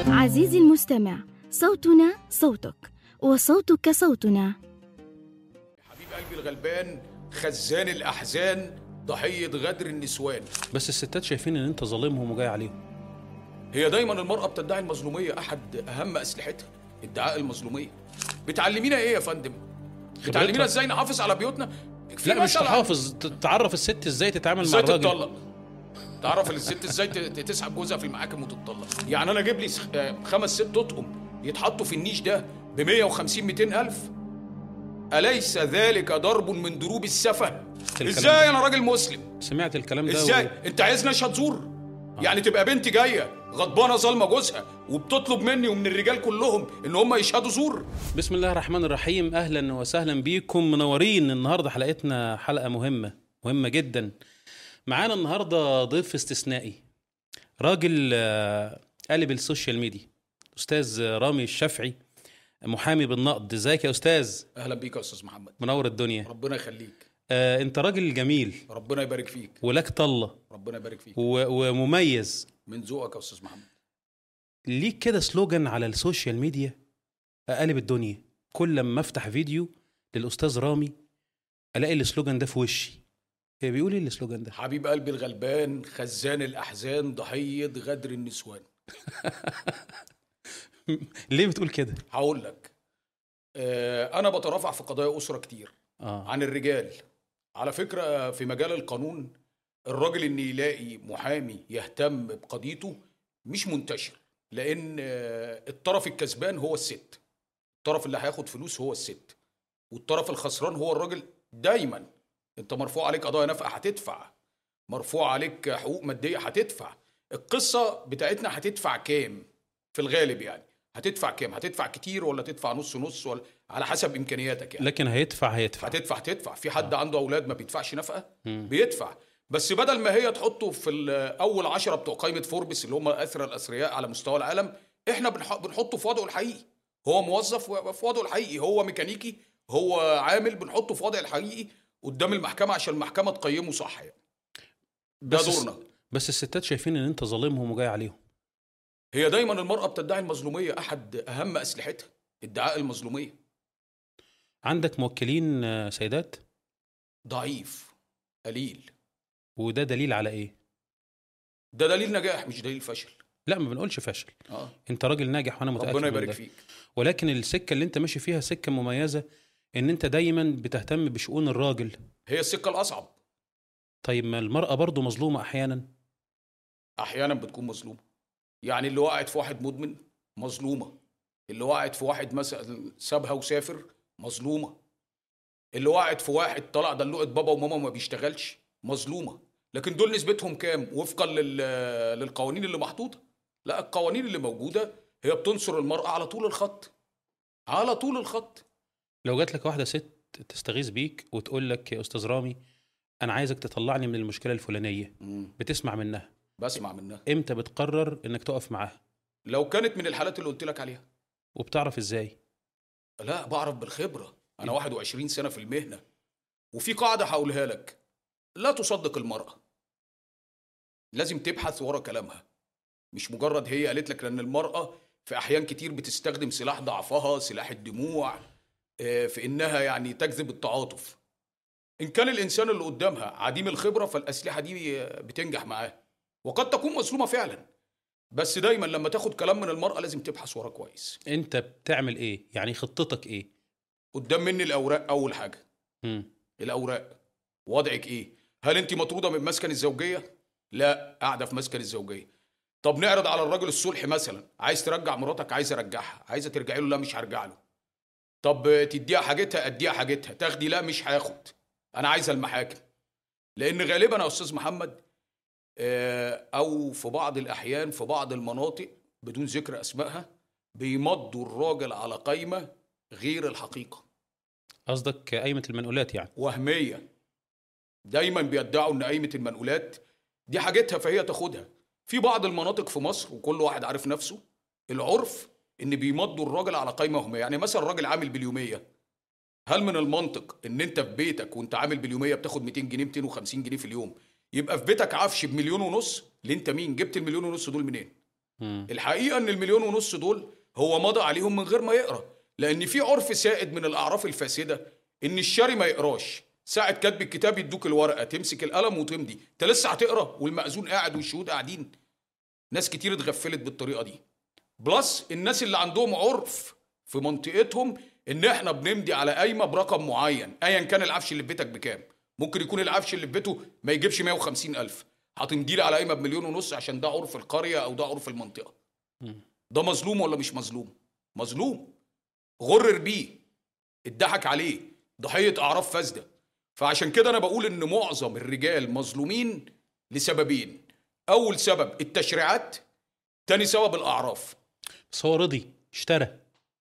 عزيزي المستمع صوتنا صوتك وصوتك صوتنا حبيب قلبي الغلبان خزان الأحزان ضحية غدر النسوان بس الستات شايفين ان انت ظالمهم وجاي عليهم هي دايما المرأة بتدعي المظلومية أحد أهم أسلحتها ادعاء المظلومية بتعلمينا إيه يا فندم؟ بتعلمينا إزاي نحافظ على بيوتنا؟ في لا مش مثل عن- تحافظ ت- تعرف الست ازاي تتعامل مع ازاي الراجل تتطلق تعرف الست ازاي ت- ت- تسحب جوزها في المحاكم وتتطلق يعني انا اجيب لي سخ- آه، خمس ست اطقم يتحطوا في النيش ده ب 150 200 الف اليس ذلك ضرب من ضروب السفه الكلام ازاي ده. انا راجل مسلم سمعت الكلام ده ازاي و... انت عايزني اشهد زور يعني تبقى بنتي جايه غضبانه ظالمه جوزها وبتطلب مني ومن الرجال كلهم ان هم يشهدوا زور بسم الله الرحمن الرحيم اهلا وسهلا بيكم منورين النهارده حلقتنا حلقه مهمه مهمه جدا معانا النهارده ضيف استثنائي راجل آه، قلب السوشيال ميديا استاذ رامي الشافعي محامي بالنقد ازيك يا استاذ اهلا بيك يا استاذ محمد منور الدنيا ربنا يخليك آه، انت راجل جميل ربنا يبارك فيك ولك طله ربنا يبارك فيك و... ومميز من ذوقك يا استاذ محمد ليك كده سلوجان على السوشيال ميديا اقلب الدنيا كل لما افتح فيديو للاستاذ رامي الاقي السلوجان ده في وشي إيه بيقول ايه السلوجان ده حبيب قلبي الغلبان خزان الأحزان ضحية غدر النسوان ليه بتقول كده هقول لك آه، أنا بترافع في قضايا أسرة كتير اه عن الرجال على فكرة في مجال القانون الراجل إن يلاقي محامي يهتم بقضيته مش منتشر لأن آه، الطرف الكسبان هو الست الطرف اللي هياخد فلوس هو الست والطرف الخسران هو الراجل دايما انت مرفوع عليك قضايا نفقه هتدفع مرفوع عليك حقوق ماديه هتدفع القصه بتاعتنا هتدفع كام في الغالب يعني هتدفع كام هتدفع كتير ولا تدفع نص نص ولا على حسب امكانياتك يعني لكن هيدفع هيدفع هتدفع هتدفع في حد عنده اولاد ما بيدفعش نفقه بيدفع بس بدل ما هي تحطه في ال- اول عشرة بتوع قائمه فوربس اللي هم اثرى الاثرياء على مستوى العالم احنا بنح- بنحطه في وضعه الحقيقي هو موظف و- في وضعه الحقيقي هو ميكانيكي هو عامل بنحطه في وضعه الحقيقي قدام المحكمه عشان المحكمه تقيمه صح يعني ده بس دورنا بس الستات شايفين ان انت ظالمهم وجاي عليهم هي دايما المراه بتدعي المظلوميه احد اهم اسلحتها ادعاء المظلوميه عندك موكلين آه، سيدات ضعيف قليل وده دليل على ايه ده دليل نجاح مش دليل فشل لا ما بنقولش فشل اه انت راجل ناجح وانا متاكد ربنا من يبارك ده. فيك ولكن السكه اللي انت ماشي فيها سكه مميزه ان انت دايما بتهتم بشؤون الراجل هي السكه الاصعب طيب ما المراه برضو مظلومه احيانا احيانا بتكون مظلومه يعني اللي وقعت في واحد مدمن مظلومه اللي وقعت في واحد مثلا سابها وسافر مظلومه اللي وقعت في واحد طلع دلوقه بابا وماما ما بيشتغلش مظلومه لكن دول نسبتهم كام وفقا لل... للقوانين اللي محطوطه لا القوانين اللي موجوده هي بتنصر المراه على طول الخط على طول الخط لو جات لك واحده ست تستغيث بيك وتقول لك يا استاذ رامي انا عايزك تطلعني من المشكله الفلانيه بتسمع منها بسمع منها امتى بتقرر انك تقف معاها لو كانت من الحالات اللي قلت لك عليها وبتعرف ازاي لا بعرف بالخبرة أنا 21 سنة في المهنة وفي قاعدة هقولها لك لا تصدق المرأة لازم تبحث ورا كلامها مش مجرد هي قالت لك لأن المرأة في أحيان كتير بتستخدم سلاح ضعفها سلاح الدموع آه، في إنها يعني تجذب التعاطف إن كان الإنسان اللي قدامها عديم الخبرة فالأسلحة دي آه، بتنجح معاه وقد تكون مظلومة فعلا بس دايما لما تاخد كلام من المرأة لازم تبحث ورا كويس انت بتعمل ايه يعني خطتك ايه قدام مني الأوراق أول حاجة مم. الاوراق وضعك ايه هل انت مطروده من مسكن الزوجيه لا قاعده في مسكن الزوجيه طب نعرض على الراجل الصلح مثلا عايز ترجع مراتك عايز ارجعها عايزه ترجعي له لا مش هرجع له طب تديها حاجتها اديها حاجتها تاخدي لا مش هاخد انا عايزه المحاكم لان غالبا يا استاذ محمد آه، او في بعض الاحيان في بعض المناطق بدون ذكر اسمائها بيمضوا الراجل على قايمه غير الحقيقه قصدك قايمه المنقولات يعني وهميه دايما بيدعوا ان قايمه المنقولات دي حاجتها فهي تاخدها في بعض المناطق في مصر وكل واحد عارف نفسه العرف ان بيمضوا الراجل على قايمه وهميه يعني مثلا الراجل عامل باليوميه هل من المنطق ان انت في بيتك وانت عامل باليوميه بتاخد 200 جنيه 250 جنيه في اليوم يبقى في بيتك عفش بمليون ونص اللي انت مين جبت المليون ونص دول منين مم. الحقيقه ان المليون ونص دول هو مضى عليهم من غير ما يقرا لان في عرف سائد من الاعراف الفاسده ان الشاري ما يقراش ساعة كتب الكتاب يدوك الورقة تمسك القلم وتمضي انت لسه هتقرا والمأذون قاعد والشهود قاعدين ناس كتير اتغفلت بالطريقة دي بلس الناس اللي عندهم عرف في منطقتهم ان احنا بنمضي على قايمة برقم معين ايا كان العفش اللي في بيتك بكام ممكن يكون العفش اللي في بيته ما يجيبش 150 ألف هتمضي لي على قايمة بمليون ونص عشان ده عرف القرية او ده عرف المنطقة ده مظلوم ولا مش مظلوم مظلوم غرر بيه اتضحك عليه ضحية أعراف فاسدة فعشان كده أنا بقول إن معظم الرجال مظلومين لسببين أول سبب التشريعات تاني سبب الأعراف بس هو رضي اشترى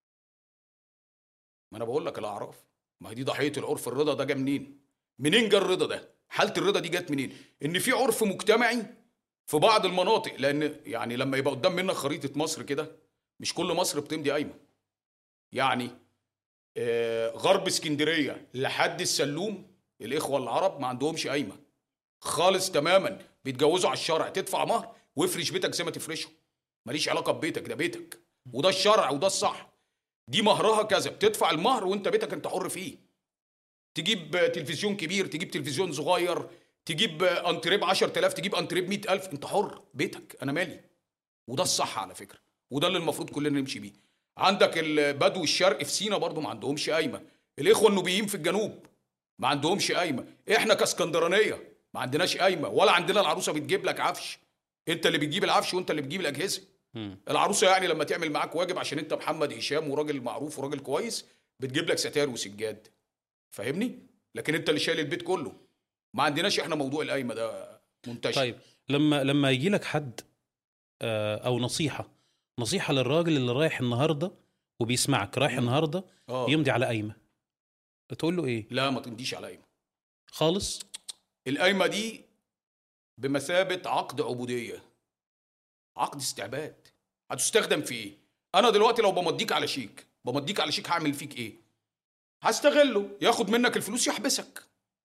ما أنا بقول لك الأعراف ما هي دي ضحية العرف الرضا ده جه منين منين جه الرضا ده حالة الرضا دي جت منين إن في عرف مجتمعي في بعض المناطق لأن يعني لما يبقى قدام منك خريطة مصر كده مش كل مصر بتمضي قايمة يعني آه، غرب اسكندريه لحد السلوم الاخوه العرب ما عندهمش قايمه خالص تماما بيتجوزوا على الشرع تدفع مهر وافرش بيتك زي ما تفرشه ماليش علاقه ببيتك ده بيتك وده الشرع وده الصح دي مهرها كذا بتدفع المهر وانت بيتك انت حر فيه تجيب تلفزيون كبير تجيب تلفزيون صغير تجيب انتريه ب 10000 تجيب انتريه ب 100000 انت حر بيتك انا مالي وده الصح على فكره وده اللي المفروض كلنا نمشي بيه عندك البدو الشرق في سينا برضو ما عندهمش قايمه الاخوه النوبيين في الجنوب ما عندهمش قايمه احنا كاسكندرانيه ما عندناش قايمه ولا عندنا العروسه بتجيب لك عفش انت اللي بتجيب العفش وانت اللي بتجيب الاجهزه مم. العروسه يعني لما تعمل معاك واجب عشان انت محمد هشام وراجل معروف وراجل كويس بتجيب لك ستار وسجاد فاهمني لكن انت اللي شايل البيت كله ما عندناش احنا موضوع القايمه ده منتشر طيب لما لما يجي لك حد آه، او نصيحه نصيحه للراجل اللي رايح النهارده وبيسمعك رايح النهارده اه يمضي على قايمه تقول له ايه لا ما تمديش على قايمه خالص القايمه دي بمثابه عقد عبوديه عقد استعباد هتستخدم في ايه انا دلوقتي لو بمضيك على شيك بمضيك على شيك هعمل فيك ايه هستغله ياخد منك الفلوس يحبسك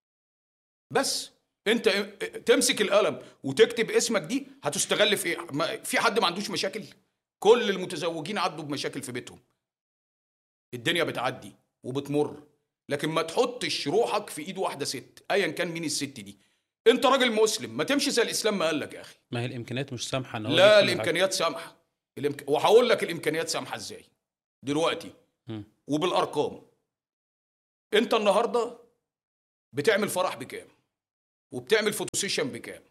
بس انت تمسك القلم وتكتب اسمك دي هتستغل في ايه ما- في حد ما عندوش مشاكل كل المتزوجين عدوا بمشاكل في بيتهم الدنيا بتعدي وبتمر لكن ما تحطش روحك في ايد واحده ست ايا كان مين الست دي انت راجل مسلم ما تمشي زي الاسلام ما قال لك يا اخي ما هي الامكانيات مش سامحه ان هو لا يجيب كل حاجة. الامكانيات سامحه الإمك... وهقول لك الامكانيات سامحه ازاي دلوقتي مم. وبالارقام انت النهارده بتعمل فرح بكام وبتعمل فوتو سيشن بكام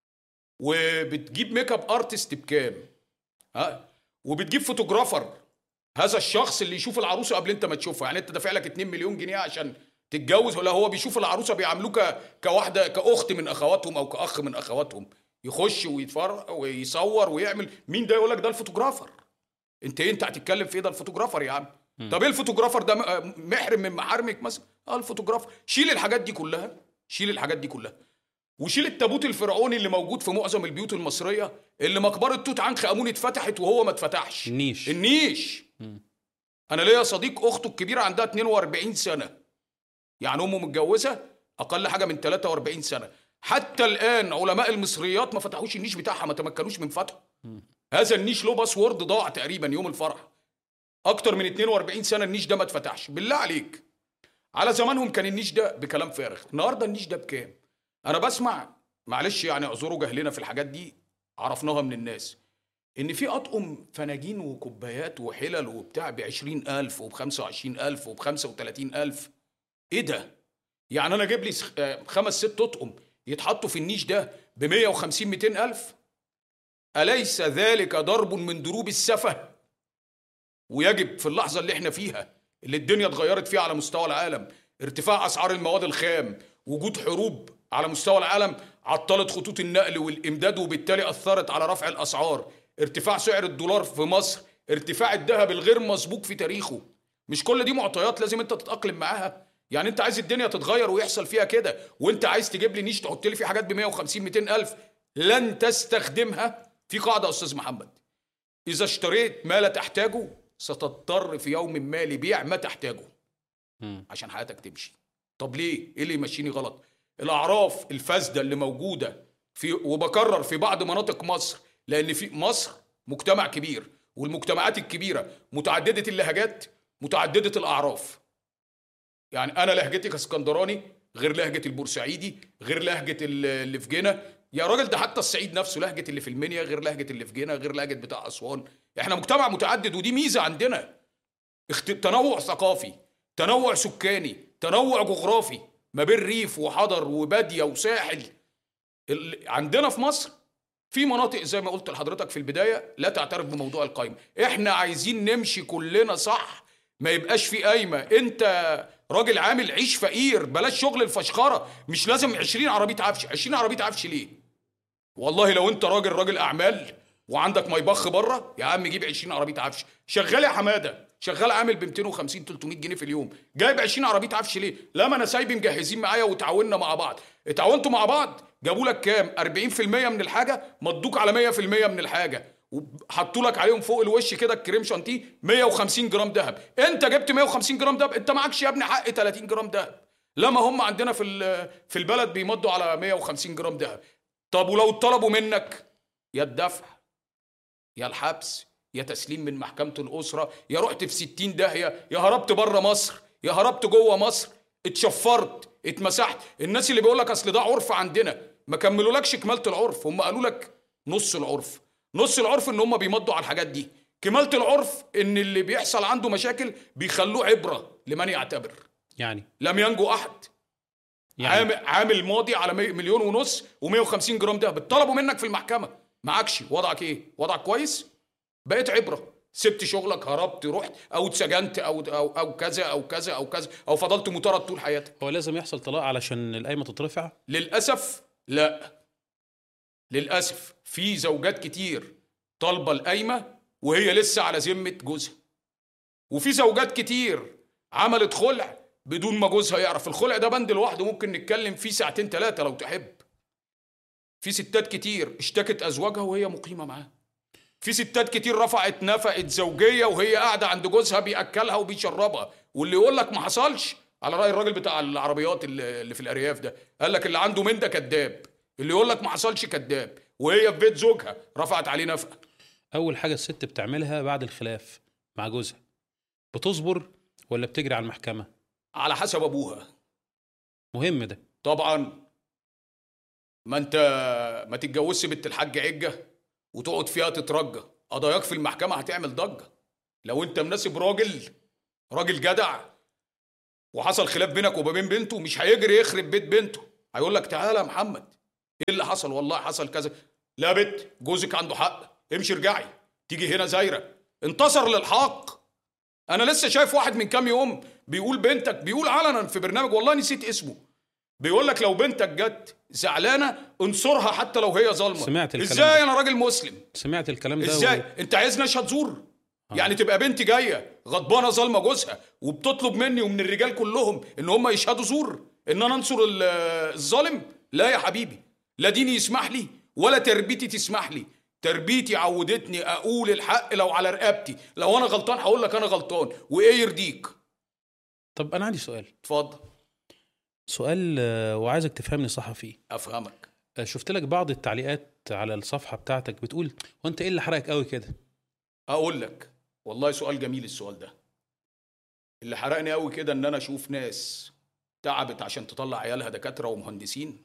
وبتجيب ميك اب ارتست بكام ها وبتجيب فوتوغرافر هذا الشخص اللي يشوف العروسه قبل انت ما تشوفها يعني انت دافع لك 2 مليون جنيه عشان تتجوز ولا هو بيشوف العروسه بيعاملوك كواحده كاخت من اخواتهم او كاخ من اخواتهم يخش ويتفرج ويصور ويعمل مين ده يقول لك ده الفوتوغرافر انت ايه انت هتتكلم في ايه ده الفوتوغرافر يا عم طب ايه الفوتوغرافر ده م- محرم من محارمك مثلا اه الفوتوغرافر شيل الحاجات دي كلها شيل الحاجات دي كلها وشيل التابوت الفرعوني اللي موجود في معظم البيوت المصريه اللي مقبره توت عنخ امون اتفتحت وهو ما اتفتحش النيش النيش انا ليا صديق اخته الكبيره عندها 42 سنه يعني امه متجوزه اقل حاجه من 43 سنه حتى الان علماء المصريات ما فتحوش النيش بتاعها ما تمكنوش من فتحه هذا النيش له باسورد ضاع تقريبا يوم الفرح اكتر من 42 سنه النيش ده ما اتفتحش بالله عليك على زمانهم كان النيش ده بكلام فارغ النهارده النيش ده بكام انا بسمع معلش يعني اعذروا جهلنا في الحاجات دي عرفناها من الناس ان في اطقم فناجين وكوبايات وحلل وبتاع ب 20000 وب 25000 وب 35000 ايه ده يعني انا اجيب لي سخ- آه، خمس ست اطقم يتحطوا في النيش ده ب 150 200000 اليس ذلك ضرب من ضروب السفه ويجب في اللحظه اللي احنا فيها اللي الدنيا اتغيرت فيها على مستوى العالم ارتفاع اسعار المواد الخام وجود حروب على مستوى العالم عطلت خطوط النقل والامداد وبالتالي اثرت على رفع الاسعار ارتفاع سعر الدولار في مصر ارتفاع الذهب الغير مسبوق في تاريخه مش كل دي معطيات لازم انت تتاقلم معاها يعني انت عايز الدنيا تتغير ويحصل فيها كده وانت عايز تجيب لي نيش تحط لي فيه حاجات ب 150 200 الف لن تستخدمها في قاعده يا استاذ محمد اذا اشتريت ما لا تحتاجه ستضطر في يوم ما لبيع ما تحتاجه مم. عشان حياتك تمشي طب ليه ايه اللي يمشيني غلط الاعراف الفاسده اللي موجوده في وبكرر في بعض مناطق مصر لان في مصر مجتمع كبير والمجتمعات الكبيره متعدده اللهجات متعدده الاعراف يعني انا لهجتي كاسكندراني غير لهجه البورسعيدي غير لهجه ال- اللي في جنة يا راجل ده حتى الصعيد نفسه لهجه اللي في المنيا غير لهجه اللي في جنة غير لهجه بتاع اسوان احنا مجتمع متعدد ودي ميزه عندنا اخت... تنوع ثقافي تنوع سكاني تنوع جغرافي ما بين ريف وحضر وباديه وساحل ال... عندنا في مصر في مناطق زي ما قلت لحضرتك في البدايه لا تعترف بموضوع القايمه احنا عايزين نمشي كلنا صح ما يبقاش في قايمه انت راجل عامل عيش فقير بلاش شغل الفشخره مش لازم 20 عربيه عفش 20 عربيه عفش ليه والله لو انت راجل راجل اعمال وعندك ميبخ بره يا عم جيب 20 عربيه عفش شغال يا حماده شغال عامل ب 250 300 جنيه في اليوم جايب 20 عربيه عفش ليه لا ما انا سايبي مجهزين معايا وتعاوننا مع بعض اتعاونتوا مع بعض جابوا لك كام 40% من الحاجه مدوك على 100% من الحاجه وحطوا لك عليهم فوق الوش كده الكريم شانتيه 150 جرام ذهب انت جبت 150 جرام ذهب انت معكش يا ابني حق 30 جرام ذهب لما هم عندنا في ال- في البلد بيمضوا على 150 جرام ذهب طب ولو طلبوا منك يا الدفع يا الحبس يا تسليم من محكمة الأسرة يا رحت في ستين داهية يا هربت بره مصر يا هربت جوه مصر اتشفرت اتمسحت الناس اللي بيقول لك اصل ده عرف عندنا ما كملولكش كمالة العرف هم قالوا لك نص العرف نص العرف ان هم بيمضوا على الحاجات دي كمالة العرف ان اللي بيحصل عنده مشاكل بيخلوه عبرة لمن يعتبر يعني لم ينجو احد يعني عامل عامل ماضي على مي- مليون ونص و150 جرام دهب طلبوا منك في المحكمه معكش وضعك ايه وضعك كويس بقيت عبره سبت شغلك هربت رحت او اتسجنت او او او كذا او كذا او كذا او فضلت مطارد طول حياتك هو لازم يحصل طلاق علشان القايمه تترفع للاسف لا للاسف في زوجات كتير طالبه القايمه وهي لسه على ذمه جوزها وفي زوجات كتير عملت خلع بدون ما جوزها يعرف الخلع ده بند لوحده ممكن نتكلم فيه ساعتين ثلاثه لو تحب في ستات كتير اشتكت ازواجها وهي مقيمه معاه في ستات كتير رفعت نفقه زوجيه وهي قاعده عند جوزها بياكلها وبيشربها واللي يقول لك ما حصلش على راي الراجل بتاع العربيات اللي اللي في الارياف ده قال لك اللي عنده من ده كذاب اللي يقول لك ما حصلش كذاب وهي في بيت زوجها رفعت عليه نفقه اول حاجه الست بتعملها بعد الخلاف مع جوزها بتصبر ولا بتجري على المحكمه على حسب ابوها مهم ده طبعا ما انت ما تتجوزش بنت الحاج عجه وتقعد فيها تترجى قضاياك في المحكمه هتعمل ضجه لو انت مناسب راجل راجل جدع وحصل خلاف بينك وبين بنته مش هيجري يخرب بيت بنته هيقول لك تعالى يا محمد ايه اللي حصل والله حصل كذا لا بت جوزك عنده حق امشي ارجعي تيجي هنا زايره انتصر للحق انا لسه شايف واحد من كام يوم بيقول بنتك بيقول علنا في برنامج والله نسيت اسمه بيقول لك لو بنتك جت زعلانه انصرها حتى لو هي ظالمه سمعت الكلام ازاي ده. انا راجل مسلم سمعت الكلام ده ازاي و... انت عايزني اشهد زور يعني تبقى بنتي جايه غضبانه ظالمه جوزها وبتطلب مني ومن الرجال كلهم ان هم يشهدوا زور ان انا انصر ال- الظالم لا يا حبيبي لا ديني يسمح لي ولا تربيتي تسمح لي تربيتي عودتني اقول الحق لو على رقبتي لو انا غلطان هقول لك انا غلطان وايه يرضيك طب انا عندي سؤال اتفضل سؤال آه، وعايزك تفهمني صح فيه افهمك آه، شفت لك بعض التعليقات على الصفحه بتاعتك بتقول هو انت ايه اللي حرقك قوي كده اقول لك والله سؤال جميل السؤال ده اللي حرقني قوي كده ان انا اشوف ناس تعبت عشان تطلع عيالها دكاتره ومهندسين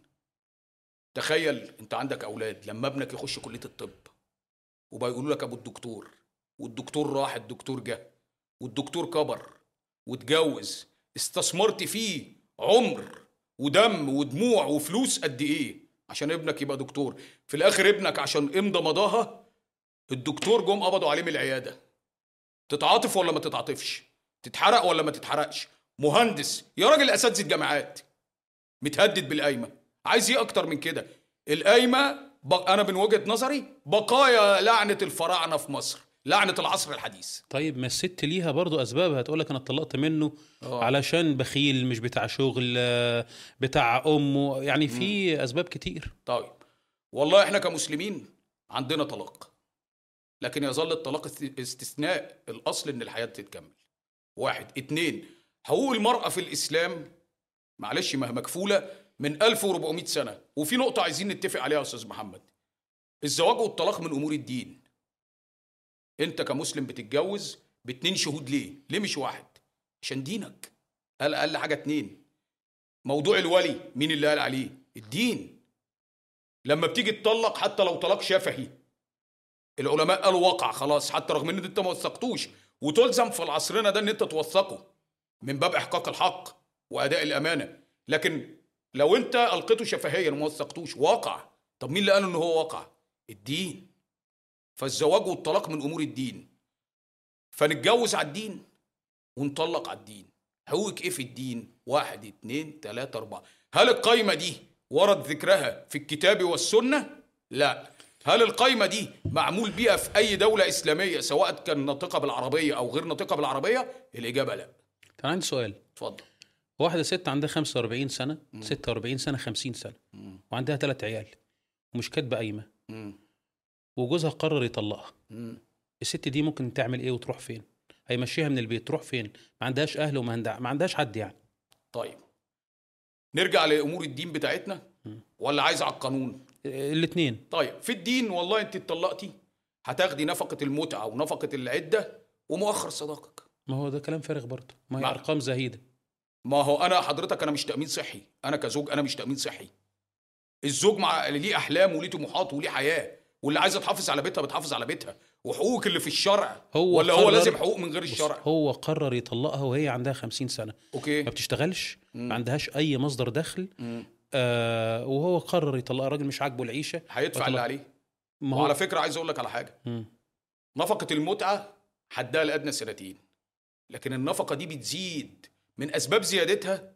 تخيل انت عندك اولاد لما ابنك يخش كليه الطب وبقى يقولوا لك ابو الدكتور والدكتور راح الدكتور جه والدكتور كبر واتجوز استثمرت فيه عمر ودم ودموع وفلوس قد ايه عشان ابنك يبقى دكتور في الاخر ابنك عشان امضى مضاها الدكتور جم قبضوا عليه من العياده تتعاطف ولا ما تتعاطفش تتحرق ولا ما تتحرقش مهندس يا راجل اساتذه جامعات متهدد بالقايمه عايز ايه اكتر من كده القايمه بق... انا من وجهه نظري بقايا لعنه الفراعنه في مصر لعنه العصر الحديث طيب ما الست ليها برضو اسبابها تقول لك انا اتطلقت منه آه. علشان بخيل مش بتاع شغل آه، بتاع امه يعني في اسباب كتير طيب والله احنا كمسلمين عندنا طلاق لكن يظل الطلاق است- استثناء الاصل ان الحياه تتكمل واحد اتنين حقوق المراه في الاسلام معلش ما هي مكفوله من 1400 سنه وفي نقطه عايزين نتفق عليها يا استاذ محمد الزواج والطلاق من امور الدين انت كمسلم بتتجوز باتنين شهود ليه ليه مش واحد عشان دينك قال اقل حاجه اتنين موضوع الولي مين اللي قال عليه الدين لما بتيجي تطلق حتى لو طلاق شفهي العلماء قالوا وقع خلاص حتى رغم ان انت ما وثقتوش وتلزم في العصرنا ده ان انت توثقه من باب احقاق الحق واداء الامانه لكن لو انت القيته شفهيا وما وثقتوش واقع طب مين اللي قال ان هو واقع الدين فالزواج والطلاق من امور الدين فنتجوز على الدين ونطلق على الدين حقوقك ايه في الدين واحد اتنين تلاتة اربعة هل القايمة دي ورد ذكرها في الكتاب والسنة لا هل القايمة دي معمول بيها في أي دولة إسلامية سواء كان ناطقة بالعربية أو غير ناطقة بالعربية الإجابة لا كان عندي سؤال اتفضل واحده ست عندها 45 سنه 46 سنه 50 سنه وعندها ثلاث عيال ومش كاتبه قايمه مم. وجوزها قرر يطلقها مم. الست دي ممكن تعمل ايه وتروح فين هيمشيها من البيت تروح فين ما عندهاش اهل وما عندها ما عندهاش حد يعني طيب نرجع لأمور الدين بتاعتنا ولا عايز على القانون الاثنين طيب في الدين والله انت اتطلقتي هتاخدي نفقة المتعة ونفقة العدة ومؤخر صداقك ما هو ده كلام فارغ برضه ما هي مع- ارقام زهيده ما هو انا حضرتك انا مش تامين صحي انا كزوج انا مش تامين صحي الزوج مع ليه احلام وليه طموحات وليه حياه واللي عايزه تحافظ على بيتها بتحافظ على بيتها وحقوقك اللي في الشرع هو ولا هو قرر- لازم حقوق من غير بص، الشرع هو قرر يطلقها وهي عندها 50 سنه ما اوكي بتشتغلش مم. ما عندهاش اي مصدر دخل مم. آه وهو قرر يطلقها الراجل مش عاجبه العيشه هيدفع اللي وطلق. عليه ما هو وعلى فكره عايز اقول لك على حاجه مم. نفقه المتعه حدها الادنى سنتين لكن النفقه دي بتزيد من اسباب زيادتها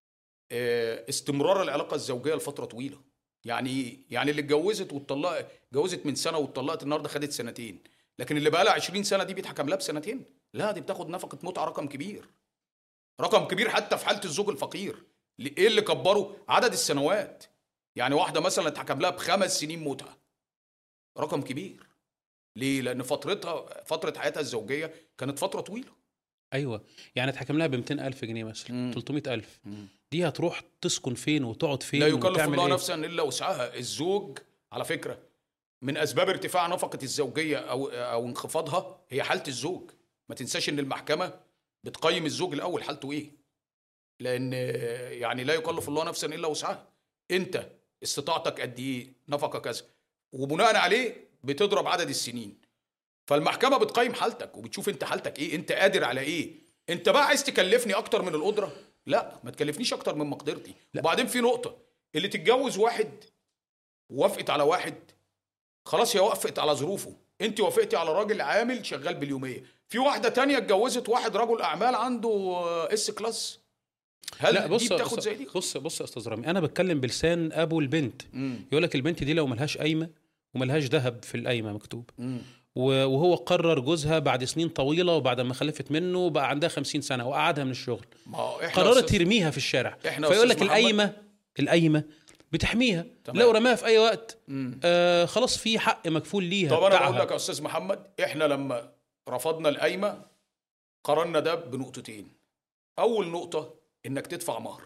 آه، استمرار العلاقه الزوجيه لفتره طويله يعني ايه يعني اللي اتجوزت واتطلقت اتجوزت من سنه واتطلقت النهارده خدت سنتين لكن اللي بقى لها 20 سنه دي بيتحكم لها بسنتين لا دي بتاخد نفقه متعه رقم كبير رقم كبير حتى في حاله الزوج الفقير ايه اللي كبره عدد السنوات يعني واحده مثلا اتحكم لها بخمس سنين متعه رقم كبير ليه لان فترتها فتره حياتها الزوجيه كانت فتره طويله ايوه يعني اتحكم لها ب 200000 جنيه مثلا مم. 300000 دي هتروح تسكن فين وتقعد فين لا يكلف وتعمل الله إيه؟ نفسا الا وسعها الزوج على فكره من اسباب ارتفاع نفقه الزوجيه او او انخفاضها هي حاله الزوج ما تنساش ان المحكمه بتقيم الزوج الاول حالته ايه لان يعني لا يكلف الله نفسا الا وسعها انت استطاعتك قد ايه نفقه كذا وبناء عليه بتضرب عدد السنين فالمحكمه بتقيم حالتك وبتشوف انت حالتك ايه انت قادر على ايه انت بقى عايز تكلفني اكتر من القدره لا ما تكلفنيش اكتر من مقدرتي لا. وبعدين في نقطه اللي تتجوز واحد ووافقت على واحد خلاص هي وافقت على ظروفه انت وافقتي على راجل عامل شغال باليوميه في واحده تانية اتجوزت واحد رجل اعمال عنده آه، اس كلاس هل لا بص دي بتاخد بص زي دي بص بص يا استاذ رامي انا بتكلم بلسان ابو البنت مم. يقول لك البنت دي لو ملهاش قايمه وملهاش ذهب في القايمه مكتوب مم. و- وهو قرر جوزها بعد سنين طويله وبعد ما خلفت منه بقى عندها 50 سنه وقعدها من الشغل ما هو احنا قررت أستاذ- يرميها في الشارع إحنا فيقول أستاذ لك محمد- القايمه القايمه بتحميها تمام. لو رماها في اي وقت مم. آه خلاص في حق مكفول ليها طب انا بتاعها. بقول لك يا استاذ محمد احنا لما رفضنا القايمه قارنا ده بنقطتين اول نقطه انك تدفع مهر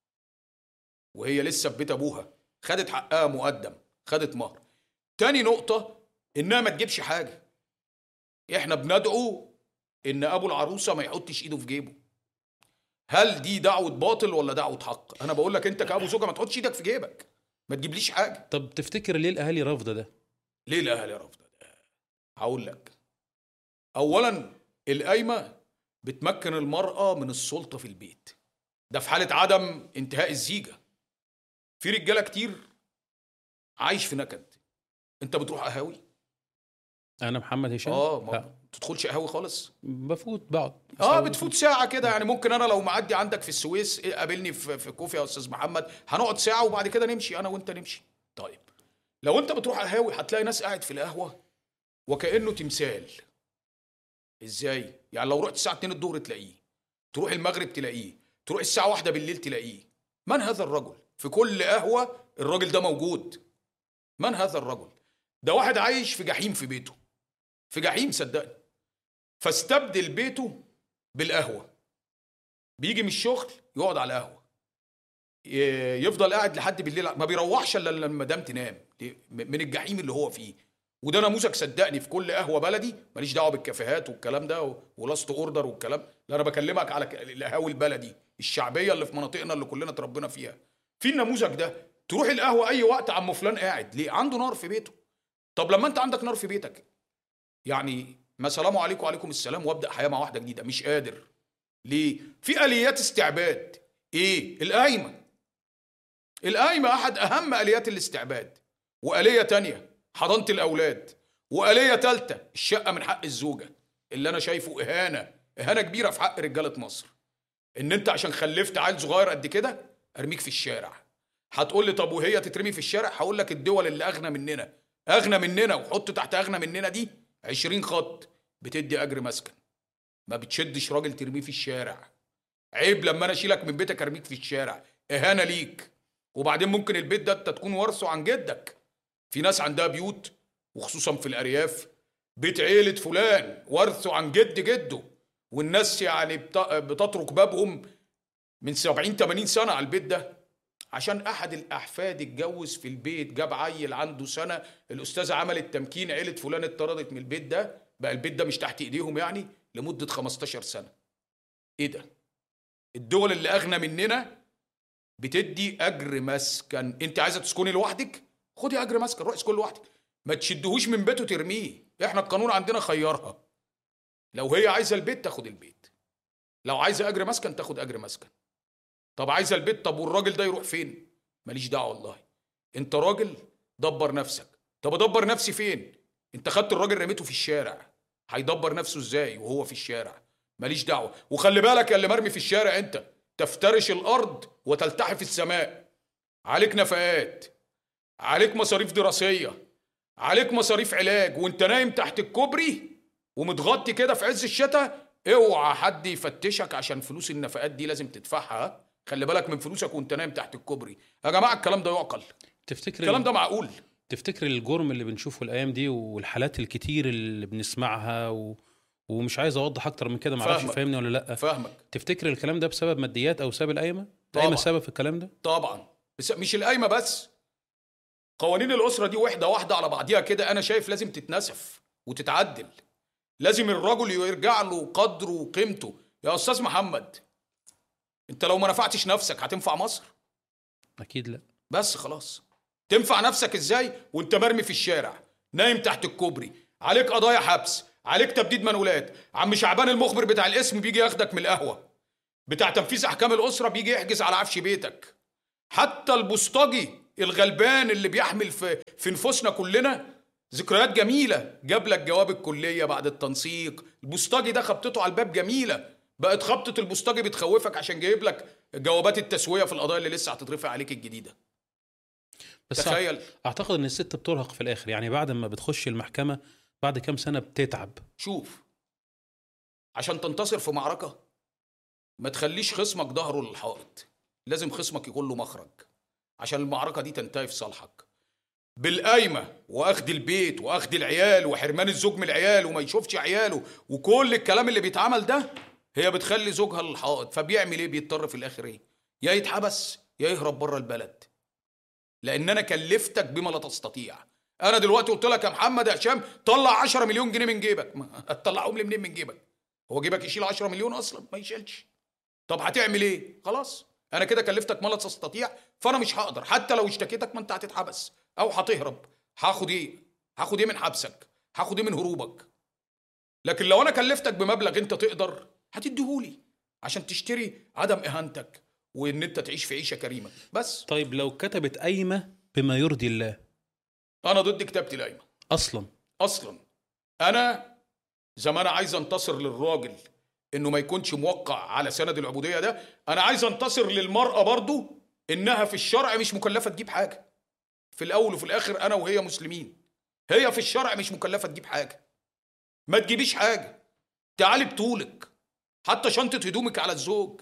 وهي لسه في بيت ابوها خدت حقها مقدم خدت مهر تاني نقطه انها ما تجيبش حاجه احنا بندعو ان ابو العروسه ما يحطش ايده في جيبه هل دي دعوه باطل ولا دعوه حق انا بقول لك انت كابو زوجه ما تحطش ايدك في جيبك ما تجيبليش حاجه طب تفتكر ليه الاهالي رافضه ده ليه الاهلي رافضه ده؟ هقول لك اولا القايمه بتمكن المراه من السلطه في البيت ده في حاله عدم انتهاء الزيجه في رجاله كتير عايش في نكد انت بتروح قهاوي انا محمد هشام اه ما لا، تدخلش قهاوي خالص بفوت بقعد اه بتفوت ساعه كده يعني ممكن انا لو معدي عندك في السويس إيه، قابلني في في كوفي يا استاذ محمد هنقعد ساعه وبعد كده نمشي انا وانت نمشي طيب لو انت بتروح قهاوي هتلاقي ناس قاعد في القهوه وكانه تمثال ازاي يعني لو رحت الساعه 2 الظهر تلاقيه تروح المغرب تلاقيه تروح الساعه واحدة بالليل تلاقيه من هذا الرجل في كل قهوه الراجل ده موجود من هذا الرجل ده واحد عايش في جحيم في بيته في جحيم صدقني فاستبدل بيته بالقهوه بيجي من الشغل يقعد على القهوه ي- يفضل قاعد لحد بالليل ما بيروحش الا لما المدام تنام من الجحيم اللي هو فيه وده نموذج صدقني في كل قهوه بلدي ماليش دعوه بالكافيهات والكلام ده ولاست اوردر والكلام لا انا بكلمك على ك- القهاوي البلدي الشعبيه اللي في مناطقنا اللي كلنا اتربينا فيها في النموذج ده تروح القهوه اي وقت عم فلان قاعد ليه عنده نار في بيته طب لما انت عندك نار في بيتك يعني ما سلام عليكم وعليكم السلام وابدا حياه مع واحده جديده مش قادر ليه في اليات استعباد ايه القايمه القايمه احد اهم اليات الاستعباد واليه تانية حضانه الاولاد واليه تالتة الشقه من حق الزوجه اللي انا شايفه اهانه اهانه كبيره في حق رجاله مصر ان انت عشان خلفت عيل صغير قد كده ارميك في الشارع هتقول لي طب وهي تترمي في الشارع هقول لك الدول اللي اغنى مننا اغنى مننا وحط تحت اغنى مننا دي 20 خط بتدي اجر مسكن ما بتشدش راجل ترميه في الشارع عيب لما انا اشيلك من بيتك ارميك في الشارع اهانه ليك وبعدين ممكن البيت ده انت تكون وارثه عن جدك في ناس عندها بيوت وخصوصا في الارياف بيت عيلة فلان ورثه عن جد جده والناس يعني بت- بتترك بابهم من 70 80 سنة على البيت ده عشان احد الاحفاد اتجوز في البيت جاب عيل عنده سنة الاستاذة عملت تمكين عيلة فلان اتطردت من البيت ده بقى البيت ده مش تحت ايديهم يعني لمدة 15 سنة ايه ده الدول اللي اغنى مننا بتدي اجر مسكن انت عايزه تسكني لوحدك خدي اجر مسكن روحي اسكني لوحدك ما تشدهوش من بيته ترميه احنا القانون عندنا خيرها لو هي عايزه البيت تاخد البيت لو عايزه اجر مسكن تاخد اجر مسكن طب عايزه البيت طب والراجل ده يروح فين ماليش دعوه والله انت راجل دبر نفسك طب ادبر نفسي فين انت خدت الراجل رميته في الشارع هيدبر نفسه ازاي وهو في الشارع ماليش دعوه وخلي بالك يا اللي مرمي في الشارع انت تفترش الارض وتلتحف السماء عليك نفقات عليك مصاريف دراسيه عليك مصاريف علاج وانت نايم تحت الكوبري ومتغطي كده في عز الشتاء اوعى حد يفتشك عشان فلوس النفقات دي لازم تدفعها ها؟ خلي بالك من فلوسك وانت نايم تحت الكوبري يا جماعه الكلام ده يعقل تفتكر الكلام ده معقول تفتكر الجرم اللي بنشوفه الايام دي والحالات الكتير اللي بنسمعها و... ومش عايز اوضح اكتر من كده معرفش فاهمك. فاهمني ولا لا فاهمك تفتكر الكلام ده بسبب ماديات او بسبب القايمه طبعاً. القايمه سبب في الكلام ده طبعا بس مش القايمه بس قوانين الاسره دي واحده واحده على بعضيها كده انا شايف لازم تتنسف وتتعدل لازم الرجل يرجع له قدره وقيمته يا استاذ محمد انت لو ما نفعتش نفسك هتنفع مصر اكيد لا بس خلاص تنفع نفسك ازاي وانت مرمي في الشارع نايم تحت الكوبري عليك قضايا حبس عليك تبديد منولات عم شعبان المخبر بتاع الاسم بيجي ياخدك من القهوه بتاع تنفيذ احكام الاسره بيجي يحجز على عفش بيتك حتى البوسطجي الغلبان اللي بيحمل في في نفوسنا كلنا ذكريات جميله جاب لك جواب الكليه بعد التنسيق البوسطجي ده خبطته على الباب جميله بقت خبطه البوسطجي بتخوفك عشان جايب لك جوابات التسويه في القضايا اللي لسه هتترفع عليك الجديده بس تخيل اعتقد ان الست بترهق في الاخر يعني بعد ما بتخش المحكمه بعد كام سنه بتتعب شوف عشان تنتصر في معركة ما تخليش خصمك ظهره للحائط لازم خصمك يكون له مخرج عشان المعركة دي تنتهي في صالحك بالقايمة واخد البيت واخد العيال وحرمان الزوج من العيال وما يشوفش عياله وكل الكلام اللي بيتعمل ده هي بتخلي زوجها للحائط فبيعمل ايه بيضطر في الاخر ايه يا يتحبس يا يهرب بره البلد لان انا كلفتك بما لا تستطيع انا دلوقتي قلت لك يا محمد يا هشام طلع 10 مليون جنيه من جيبك ما هتطلعهم لي منين من جيبك هو جيبك يشيل 10 مليون اصلا ما يشيلش طب هتعمل ايه خلاص انا كده كلفتك ما لا تستطيع فانا مش هقدر حتى لو اشتكيتك ما انت هتتحبس او هتهرب هاخد ايه هاخد ايه من حبسك هاخد ايه من هروبك لكن لو انا كلفتك بمبلغ انت تقدر هتديهولي عشان تشتري عدم اهانتك وان انت تعيش في عيشه كريمه بس طيب لو كتبت قايمه بما يرضي الله انا ضد كتابه القايمه اصلا اصلا انا زي ما انا عايز انتصر للراجل انه ما يكونش موقع على سند العبوديه ده انا عايز انتصر للمراه برضو انها في الشرع مش مكلفه تجيب حاجه في الاول وفي الاخر انا وهي مسلمين هي في الشرع مش مكلفه تجيب حاجه ما تجيبيش حاجه تعالي بطولك حتى شنطه هدومك على الزوج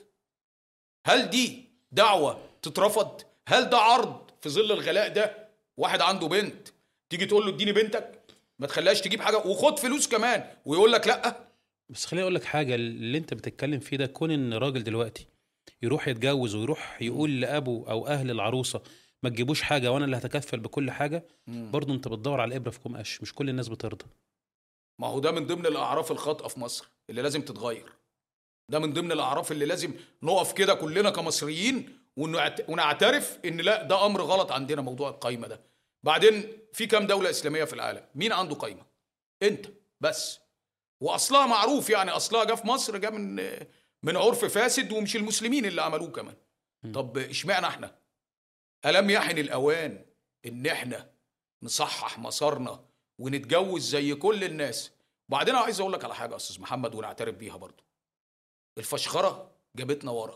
هل دي دعوه تترفض هل ده عرض في ظل الغلاء ده واحد عنده بنت تيجي تقول له اديني بنتك ما تخليهاش تجيب حاجه وخد فلوس كمان ويقول لك لا بس خليني اقول لك حاجه اللي انت بتتكلم فيه ده كون ان راجل دلوقتي يروح يتجوز ويروح يقول لابو او اهل العروسه ما تجيبوش حاجه وانا اللي هتكفل بكل حاجه مم. برضه انت بتدور على الابره في كوم قش مش كل الناس بترضى ما هو ده من ضمن الاعراف الخاطئه في مصر اللي لازم تتغير ده من ضمن الاعراف اللي لازم نقف كده كلنا كمصريين ونعت- ونعترف ان لا ده امر غلط عندنا موضوع القايمه ده بعدين في كام دوله اسلاميه في العالم مين عنده قايمه انت بس واصلها معروف يعني اصلها جه في مصر جه من من عرف فاسد ومش المسلمين اللي عملوه كمان طب اشمعنى احنا الم يحن الاوان ان احنا نصحح مسارنا ونتجوز زي كل الناس وبعدين أنا عايز اقول لك على حاجه يا استاذ محمد ونعترف بيها برضو الفشخره جابتنا ورا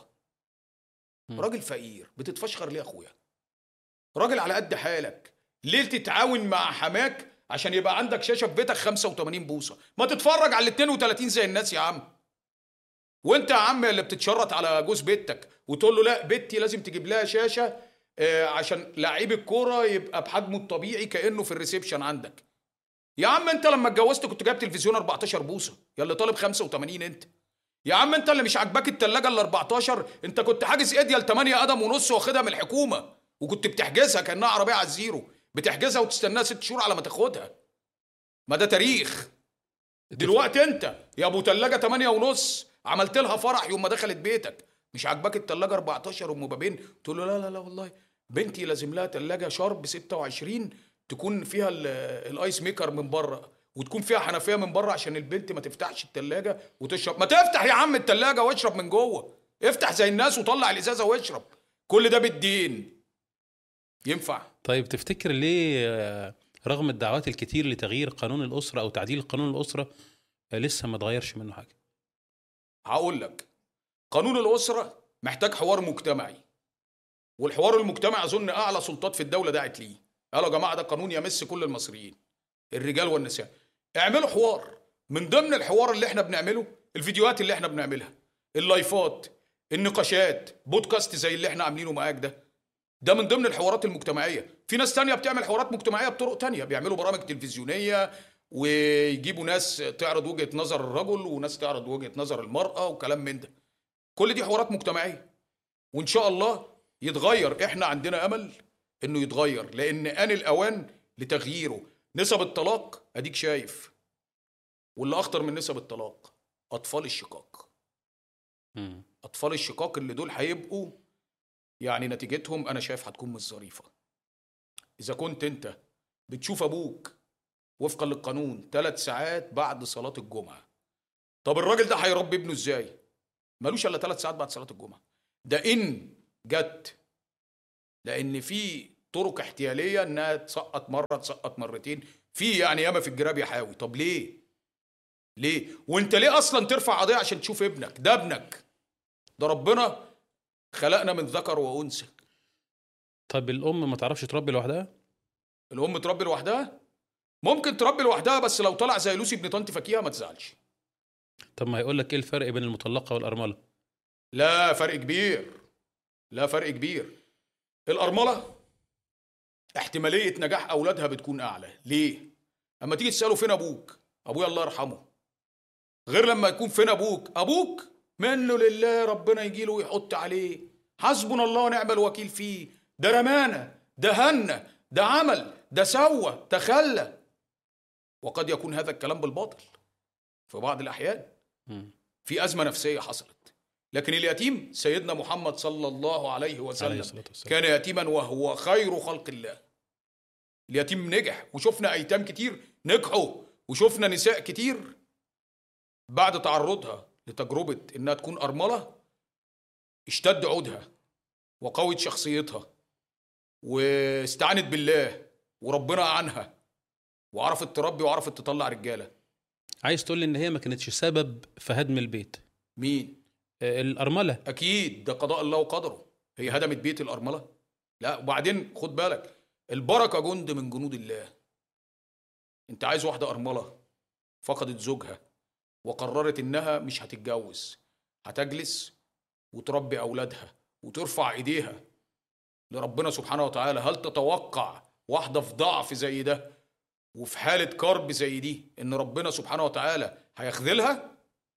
مم. راجل فقير بتتفشخر ليه يا اخويا راجل على قد حالك ليه تتعاون مع حماك عشان يبقى عندك شاشه في بيتك 85 بوصه ما تتفرج على ال 32 زي الناس يا عم وانت يا عم اللي بتتشرط على جوز بيتك وتقول له لا بنتي لازم تجيب لها شاشه آه، عشان لعيب الكوره يبقى بحجمه الطبيعي كانه في الريسبشن عندك يا عم انت لما اتجوزت كنت جايب تلفزيون 14 بوصه يا اللي طالب 85 انت يا عم انت اللي مش عاجباك التلاجة ال 14 انت كنت حاجز اديال 8 قدم ونص واخدها من الحكومه وكنت بتحجزها كانها عربيه على الزيرو بتحجزها وتستناها ست شهور على ما تاخدها ما ده تاريخ دلوقتي انت يا ابو تلاجة 8 ونص عملت لها فرح يوم ما دخلت بيتك مش عاجباك التلاجة 14 ام بابين تقول له لا لا لا والله بنتي لازم لها تلاجة شارب 26 تكون فيها ال- الايس ميكر من بره وتكون فيها حنفيه من بره عشان البنت ما تفتحش التلاجة وتشرب ما تفتح يا عم التلاجة واشرب من جوه افتح زي الناس وطلع الازازه واشرب كل ده بالدين ينفع طيب تفتكر ليه آه، رغم الدعوات الكتير لتغيير قانون الاسره او تعديل قانون الاسره آه، لسه ما اتغيرش منه حاجه هقول لك قانون الأسرة محتاج حوار مجتمعي والحوار المجتمعي أظن أعلى سلطات في الدولة دعت ليه قالوا يا جماعة ده قانون يمس كل المصريين الرجال والنساء اعملوا حوار من ضمن الحوار اللي احنا بنعمله الفيديوهات اللي احنا بنعملها اللايفات النقاشات بودكاست زي اللي احنا عاملينه معاك ده ده من ضمن الحوارات المجتمعية في ناس تانية بتعمل حوارات مجتمعية بطرق تانية بيعملوا برامج تلفزيونية ويجيبوا ناس تعرض وجهة نظر الرجل وناس تعرض وجهة نظر المرأة وكلام من ده كل دي حوارات مجتمعية وإن شاء الله يتغير إحنا عندنا أمل إنه يتغير لأن آن الأوان لتغييره نسب الطلاق أديك شايف واللي أخطر من نسب الطلاق أطفال الشقاق مم. اطفال الشقاق اللي دول هيبقوا يعني نتيجتهم انا شايف هتكون مش ظريفه اذا كنت انت بتشوف ابوك وفقا للقانون ثلاث ساعات بعد صلاه الجمعه طب الراجل ده هيربي ابنه ازاي ملوش الا ثلاث ساعات بعد صلاه الجمعه ده ان جت لان في طرق احتياليه انها تسقط مره تسقط مرتين في يعني ياما في الجراب يحاوي طب ليه ليه وانت ليه اصلا ترفع قضيه عشان تشوف ابنك ده ابنك ده ربنا خلقنا من ذكر وانثى طب الام ما تعرفش تربي لوحدها الام تربي لوحدها ممكن تربي لوحدها بس لو طلع زي لوسي ابن طنط فكيها ما تزعلش طب ما هيقول لك ايه الفرق بين المطلقه والارمله لا فرق كبير لا فرق كبير الأرملة احتمالية نجاح أولادها بتكون أعلى ليه؟ أما تيجي تسأله فين أبوك؟ أبويا الله يرحمه غير لما يكون فين أبوك؟ أبوك منه لله ربنا يجي له ويحط عليه حسبنا الله ونعم الوكيل فيه ده رمانا ده هنا ده عمل ده سوى تخلى وقد يكون هذا الكلام بالباطل في بعض الأحيان مم. في أزمة نفسية حصلت لكن اليتيم سيدنا محمد صلى الله عليه عليه وسلم الصلاه والسلام كان يتيما وهو خير خلق الله اليتيم نجح وشفنا أيتام كتير نجحوا وشفنا نساء كتير بعد تعرضها لتجربة إنها تكون أرملة اشتد عودها وقوت شخصيتها واستعانت بالله وربنا عنها وعرفت تربي وعرفت تطلع رجالة عايز تقول لي ان هي ما كانتش سبب في هدم البيت مين؟ آه، الارمله اكيد ده قضاء الله وقدره هي هدمت بيت الارمله لا وبعدين خد بالك البركه جند من جنود الله انت عايز واحده ارمله فقدت زوجها وقررت انها مش هتتجوز هتجلس وتربي اولادها وترفع ايديها لربنا سبحانه وتعالى هل تتوقع واحده في ضعف زي ده وفي حاله كرب زي دي ان ربنا سبحانه وتعالى هيخذلها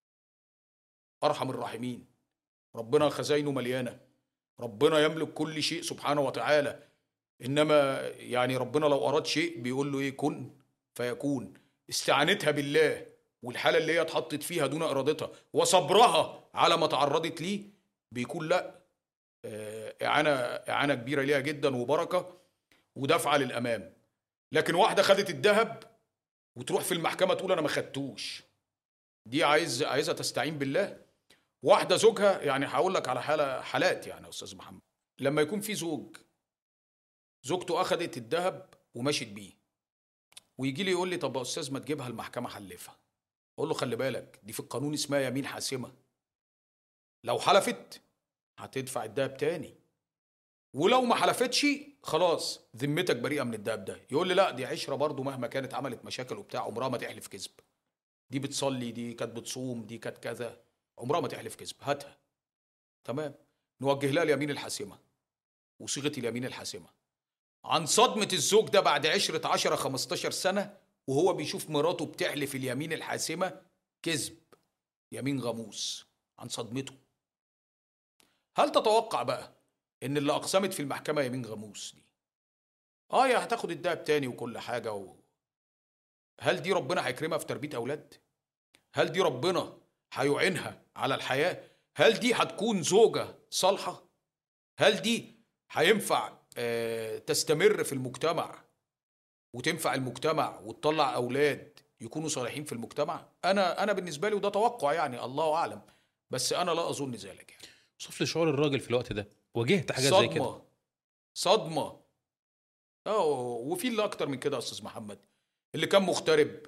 ارحم الراحمين ربنا خزاينه مليانه ربنا يملك كل شيء سبحانه وتعالى انما يعني ربنا لو اراد شيء بيقول له ايه كن فيكون استعانتها بالله والحاله اللي هي اتحطت فيها دون ارادتها وصبرها على ما تعرضت ليه بيكون لا آه، اعانه اعانه كبيره ليها جدا وبركه ودفعه للامام لكن واحده خدت الذهب وتروح في المحكمه تقول انا ما خدتوش دي عايز عايزه تستعين بالله واحده زوجها يعني هقول لك على حاله حالات يعني يا استاذ محمد لما يكون في زوج زوجته اخذت الذهب ومشت بيه ويجي لي يقول لي طب يا استاذ ما تجيبها المحكمه حلفها اقول له خلي بالك دي في القانون اسمها يمين حاسمه لو حلفت هتدفع الدهب تاني ولو ما حلفتش خلاص ذمتك بريئه من الدهب ده يقول لي لا دي عشره برضه مهما كانت عملت مشاكل وبتاع عمرها ما تحلف كذب دي بتصلي دي كانت بتصوم دي كانت كذا عمرها ما تحلف كذب هاتها تمام نوجه لها اليمين الحاسمه وصيغه اليمين الحاسمه عن صدمه الزوج ده بعد عشره 10 15 سنه وهو بيشوف مراته بتحلف اليمين الحاسمه كذب يمين غموس عن صدمته هل تتوقع بقى ان اللي اقسمت في المحكمه يمين غموس دي اه يا هتاخد الدهب تاني وكل حاجه و... هل دي ربنا هيكرمها في تربيه اولاد هل دي ربنا هيعينها على الحياه هل دي هتكون زوجه صالحه هل دي هينفع آه، تستمر في المجتمع وتنفع المجتمع وتطلع اولاد يكونوا صالحين في المجتمع انا انا بالنسبه لي وده توقع يعني الله اعلم بس انا لا اظن ذلك يعني وصف لي شعور الراجل في الوقت ده واجهت حاجه زي كده صدمه صدمه اه وفي اللي اكتر من كده يا استاذ محمد اللي كان مغترب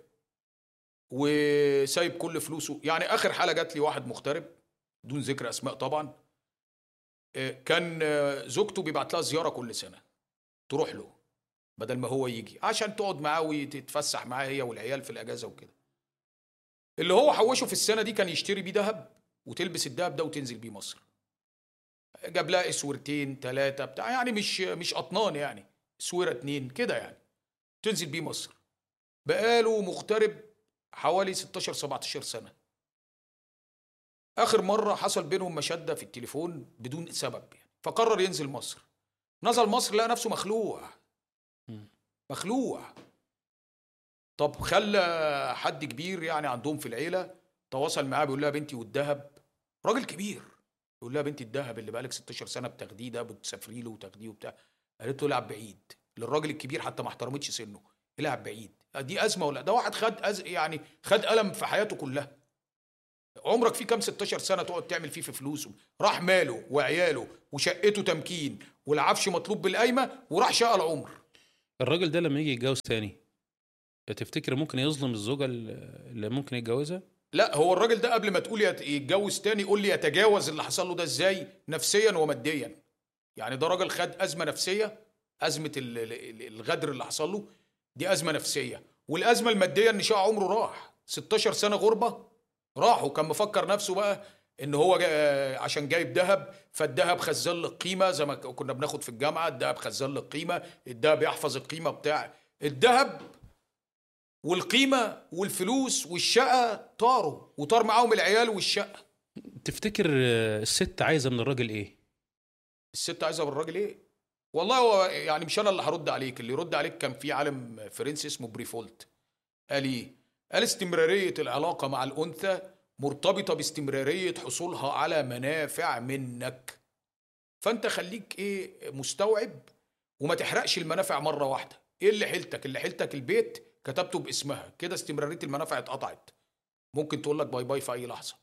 وسايب كل فلوسه يعني اخر حاله جات لي واحد مغترب دون ذكر اسماء طبعا آه، كان آه، زوجته بيبعت لها زياره كل سنه تروح له بدل ما هو يجي عشان تقعد معاه وتتفسح معاه هي والعيال في الاجازه وكده اللي هو حوشه في السنه دي كان يشتري بيه ذهب وتلبس الذهب ده وتنزل بيه مصر جاب لها اسورتين ثلاثه بتاع يعني مش مش قطنان يعني اسوره اتنين كده يعني تنزل بيه مصر بقاله مغترب حوالي 16 17 سنه اخر مره حصل بينهم مشاده في التليفون بدون سبب يعني فقرر ينزل مصر نزل مصر لقى نفسه مخلوع مم. مخلوع طب خلى حد كبير يعني عندهم في العيله تواصل معاه بيقول لها بنتي والذهب راجل كبير يقول لها بنتي الذهب اللي بقالك 16 سنه بتاخديه ده بتسافري له وتاخديه وبتاع قالت له العب بعيد للراجل الكبير حتى ما احترمتش سنه العب بعيد دي ازمه ولا ده واحد خد أز... يعني خد الم في حياته كلها عمرك فيه كام 16 سنه تقعد تعمل فيه في فلوسه راح ماله وعياله وشقته تمكين والعفش مطلوب بالقايمه وراح شقى العمر الراجل ده لما يجي يتجوز تاني تفتكر ممكن يظلم الزوجه اللي ممكن يتجوزها لا هو الراجل ده قبل ما تقول يت- يتجوز تاني قول لي يتجاوز اللي حصل له ده ازاي نفسيا وماديا يعني ده راجل خد ازمه نفسيه ازمه ال- ال- الغدر اللي حصل له دي ازمه نفسيه والازمه الماديه ان شاء عمره راح 16 سنه غربه راح وكان مفكر نفسه بقى ان هو جا عشان جايب ذهب فالذهب خزان للقيمه زي ما كنا بناخد في الجامعه الذهب خزان للقيمه الذهب يحفظ القيمه بتاع الذهب والقيمه والفلوس والشقه طاروا وطار معاهم العيال والشقه تفتكر آه، الست عايزه من الراجل ايه الست عايزه من الراجل ايه والله هو يعني مش انا اللي هرد عليك اللي يرد عليك كان في عالم فرنسي اسمه بريفولت قال ايه قال استمراريه العلاقه مع الانثى مرتبطه باستمراريه حصولها على منافع منك فانت خليك ايه مستوعب وما تحرقش المنافع مره واحده ايه اللي حيلتك اللي حيلتك البيت كتبته باسمها كده استمراريه المنافع اتقطعت ممكن تقول لك باي باي في اي لحظه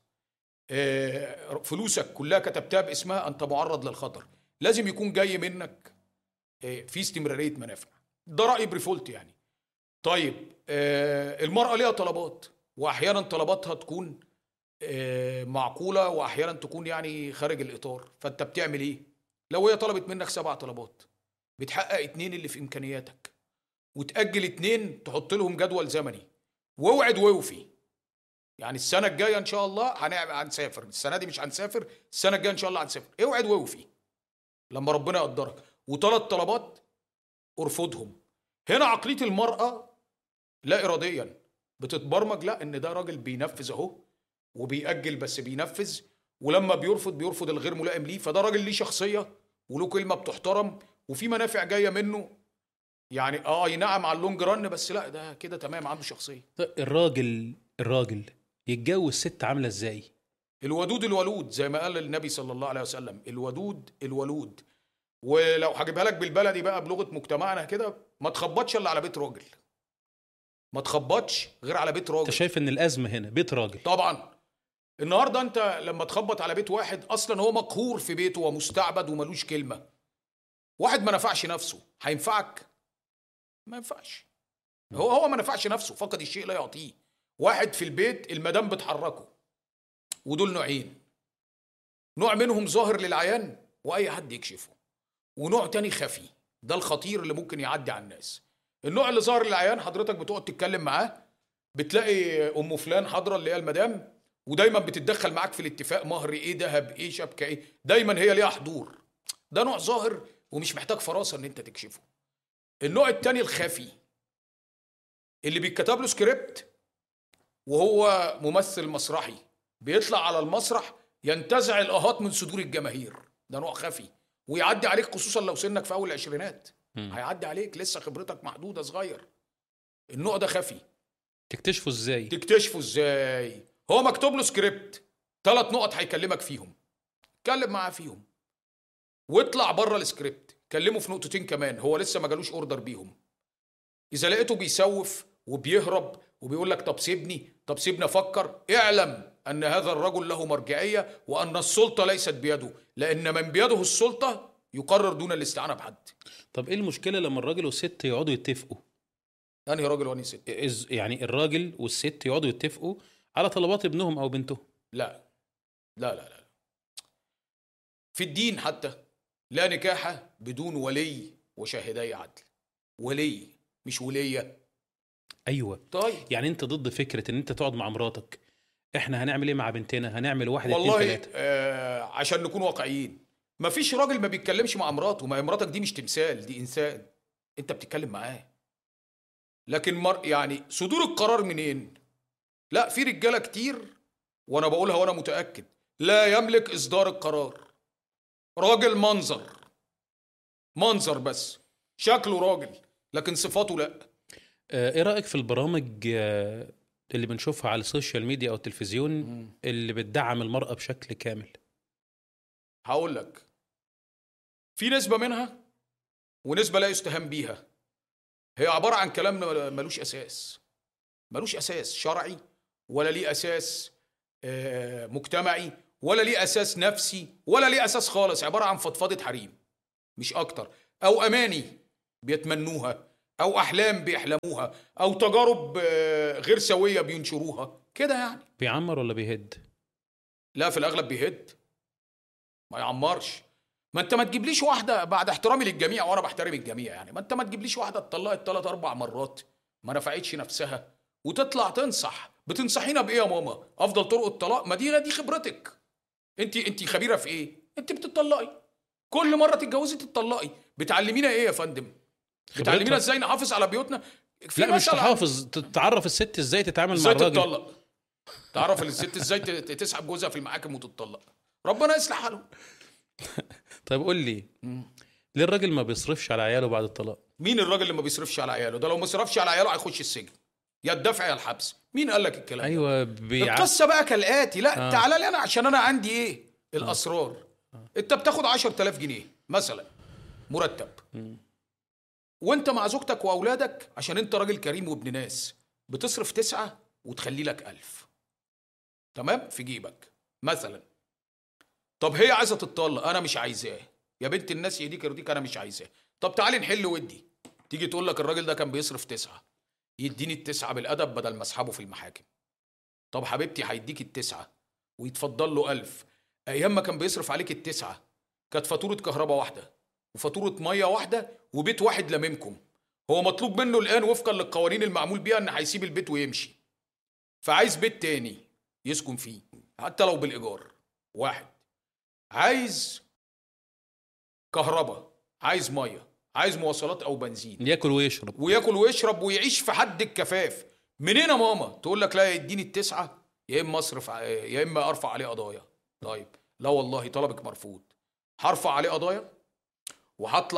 آه، فلوسك كلها كتبتها باسمها انت معرض للخطر لازم يكون جاي منك آه، في استمراريه منافع ده راي بريفولت يعني طيب آه، المراه ليها طلبات واحيانا طلباتها تكون آه، معقوله واحيانا تكون يعني خارج الاطار فانت بتعمل ايه لو هي طلبت منك سبع طلبات بتحقق اتنين اللي في امكانياتك وتاجل اتنين تحط لهم جدول زمني واوعد واوفي يعني السنه الجايه ان شاء الله هنعمل هنسافر السنه دي مش هنسافر السنه الجايه ان شاء الله هنسافر اوعد واوفي لما ربنا يقدرك وثلاث طلبات ارفضهم هنا عقليه المراه لا اراديا بتتبرمج لا ان ده راجل بينفذ اهو وبيأجل بس بينفذ ولما بيرفض بيرفض الغير ملائم ليه فده راجل ليه شخصيه وله كلمه بتحترم وفي منافع جايه منه يعني اه اي نعم على اللونج رن بس لا ده كده تمام عنده شخصيه طيب الراجل الراجل يتجوز ست عامله ازاي الودود الولود زي ما قال النبي صلى الله عليه وسلم الودود الولود ولو هجيبها لك بالبلدي بقى بلغه مجتمعنا كده ما تخبطش الا على بيت راجل ما تخبطش غير على بيت انت راجل شايف ان الازمه هنا بيت راجل طبعا النهارده انت لما تخبط على بيت واحد اصلا هو مقهور في بيته ومستعبد وملوش كلمه واحد ما نفعش نفسه هينفعك ما ينفعش هو هو ما نفعش نفسه فقد الشيء لا يعطيه واحد في البيت المدام بتحركه ودول نوعين نوع منهم ظاهر للعيان واي حد يكشفه ونوع تاني خفي ده الخطير اللي ممكن يعدي على الناس النوع اللي ظاهر للعيان حضرتك بتقعد تتكلم معاه بتلاقي ام فلان حاضره اللي هي المدام ودايما بتتدخل معاك في الاتفاق مهر ايه ذهب ايه شبكه ايه دايما هي ليها حضور ده نوع ظاهر ومش محتاج فراسه ان انت تكشفه النوع التاني الخفي اللي بيتكتب له سكريبت وهو ممثل مسرحي بيطلع على المسرح ينتزع الاهات من صدور الجماهير ده نوع خفي ويعدي عليك خصوصا لو سنك في اول العشرينات مم. هيعدي عليك لسه خبرتك محدوده صغير النوع ده خفي تكتشفه ازاي تكتشفه ازاي هو مكتوب له سكريبت ثلاث نقط هيكلمك فيهم اتكلم معاه فيهم واطلع بره السكريبت كلمه في نقطتين كمان هو لسه ما جالوش اوردر بيهم اذا لقيته بيسوف وبيهرب وبيقول لك طب سيبني طب سيبني افكر اعلم ان هذا الرجل له مرجعيه وان السلطه ليست بيده لان من بيده السلطه يقرر دون الاستعانه بحد طب ايه المشكله لما الراجل والست يقعدوا يتفقوا انهي راجل وانهي ست إز- يعني الراجل والست يقعدوا يتفقوا على طلبات ابنهم او بنتهم لا لا لا لا في الدين حتى لا نكاح بدون ولي وشاهدي عدل ولي مش ولية ايوه طيب يعني انت ضد فكره ان انت تقعد مع مراتك احنا هنعمل ايه مع بنتنا هنعمل واحد اتنين والله تلاته آه عشان نكون واقعيين مفيش راجل ما بيتكلمش مع مراته ما هي مراتك دي مش تمثال دي انسان انت بتتكلم معاه لكن مر يعني صدور القرار منين لا في رجاله كتير وانا بقولها وانا متاكد لا يملك اصدار القرار راجل منظر منظر بس شكله راجل لكن صفاته لا آه، ايه رايك في البرامج آه، اللي بنشوفها على السوشيال ميديا او التلفزيون اللي بتدعم المراه بشكل كامل هقول لك في نسبة منها ونسبة لا يستهان بيها هي عبارة عن كلام ملوش أساس ملوش أساس شرعي ولا ليه أساس آه، مجتمعي ولا ليه أساس نفسي ولا ليه أساس خالص عبارة عن فضفضة حريم مش أكتر أو أماني بيتمنوها أو أحلام بيحلموها أو تجارب آه، غير سوية بينشروها كده يعني بيعمر ولا بيهد لا في الاغلب بيهد ما يعمرش ما انت ما تجيبليش واحده بعد احترامي للجميع وانا بحترم الجميع يعني ما انت ما تجيبليش واحده اتطلقت ثلاث اربع مرات ما نفعتش نفسها وتطلع تنصح بتنصحينا بايه يا ماما افضل طرق الطلاق ما دي دي خبرتك انت انت خبيره في ايه انت بتطلقي كل مره تتجوزي تتطلقي بتعلمينا ايه يا فندم بتعلمينا خبرتها. ازاي نحافظ على بيوتنا في لا مش مثل عن- تحافظ ت- تعرف الست ازاي تتعامل مع ازاي الراجل تتطلق تعرف الست ازاي ت- ت- تسحب جوزها في المحاكم وتتطلق ربنا يصلح حاله طيب قول لي ليه الراجل ما بيصرفش على عياله بعد الطلاق مين الراجل اللي ما بيصرفش على عياله ده لو ما صرفش على عياله هيخش السجن يا الدفع يا الحبس مين قال لك الكلام ده؟ ايوه بيع... القصه بقى كالاتي لا آه. تعالى لي انا عشان انا عندي ايه الاسرار انت بتاخد 10000 جنيه مثلا مرتب وانت مع زوجتك واولادك عشان انت راجل كريم وابن ناس بتصرف تسعة وتخلي لك ألف تمام في جيبك مثلا طب هي عايزه تتطلق انا مش عايزاه يا بنت الناس يهديك يرضيك انا مش عايزاه طب تعالي نحل ودي تيجي تقول لك الراجل ده كان بيصرف تسعة يديني التسعة بالأدب بدل ما اسحبه في المحاكم طب حبيبتي هيديك التسعة ويتفضل له ألف أيام ما كان بيصرف عليك التسعة كانت فاتورة كهرباء واحدة وفاتورة مية واحدة وبيت واحد لممكم هو مطلوب منه الآن وفقا للقوانين المعمول بيها إن هيسيب البيت ويمشي فعايز بيت تاني يسكن فيه حتى لو بالإيجار واحد عايز كهرباء عايز مية عايز مواصلات أو بنزين ياكل ويشرب وياكل ويشرب ويعيش في حد الكفاف منين يا ماما تقول لك لا يديني التسعة يا اما اصرف ع- يا اما ارفع عليه قضايا طيب لا والله طلبك مرفوض هرفع عليه قضايا وهطلع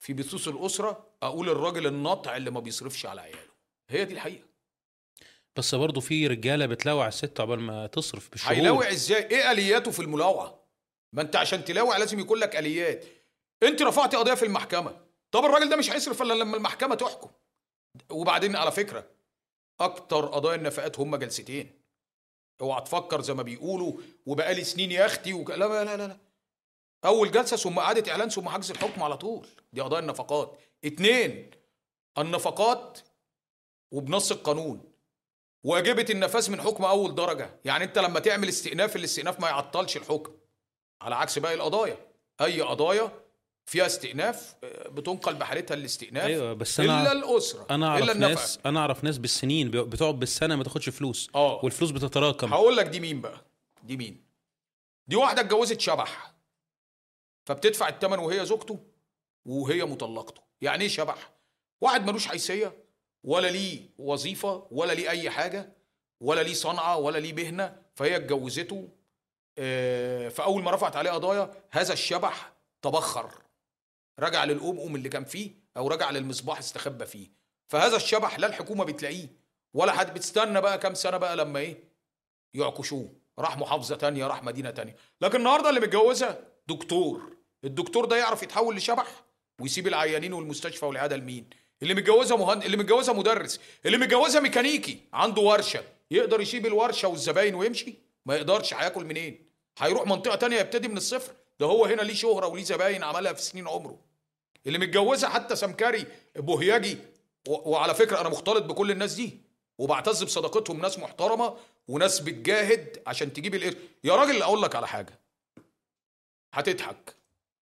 في بثوث الاسره اقول الراجل الناطع اللي ما بيصرفش على عياله هي دي الحقيقه بس برضه في رجاله بتلاوع الست عقبال ما تصرف بالشهور هيلاوع ازاي ايه الياته في الملاوعه ما انت عشان تلاوع لازم يكون لك اليات انت رفعت قضيه في المحكمه طب الراجل ده مش هيصرف الا لما المحكمه تحكم وبعدين على فكره اكتر قضايا النفقات هم جلستين اوعى تفكر زي ما بيقولوا وبقالي سنين يا اختي وك... لا لا لا لا اول جلسه ثم اعاده اعلان ثم حجز الحكم على طول دي قضايا النفقات اتنين النفقات وبنص القانون واجبه النفاذ من حكم اول درجه يعني انت لما تعمل استئناف الاستئناف ما يعطلش الحكم على عكس باقي القضايا اي قضايا فيها استئناف آه، بتنقل بحالتها الاستئناف ايوه بس انا الا الاسره انا الا اعرف النفقه ناس انا اعرف ناس بالسنين بي- بتقعد بالسنه ما تاخدش فلوس اه والفلوس بتتراكم هقول لك دي مين بقى دي مين دي واحده اتجوزت شبح فبتدفع الثمن وهي زوجته وهي مطلقته يعني ايه شبح واحد ملوش حيثيه ولا ليه وظيفه ولا ليه اي حاجه ولا ليه صنعه ولا ليه مهنه فهي اتجوزته آه، فاول ما رفعت عليه قضايا هذا الشبح تبخر رجع للأمم اللي كان فيه او رجع للمصباح استخبى فيه فهذا الشبح لا الحكومه بتلاقيه ولا حد بتستنى بقى كام سنه بقى لما ايه يعكشوه راح محافظه تانية راح مدينه تانية لكن النهارده اللي متجوزها دكتور الدكتور ده يعرف يتحول لشبح ويسيب العيانين والمستشفى والعياده لمين اللي متجوزها مهند اللي متجوزها مدرس اللي متجوزها ميكانيكي عنده ورشه يقدر يسيب الورشه والزباين ويمشي ما يقدرش هياكل منين هيروح منطقه تانية يبتدي من الصفر ده هو هنا ليه شهره وليه زباين عملها في سنين عمره اللي متجوزها حتى سمكري بوهياجي و- وعلى فكره انا مختلط بكل الناس دي وبعتز بصداقتهم ناس محترمه وناس بتجاهد عشان تجيب القرش يا راجل اقول لك على حاجه هتضحك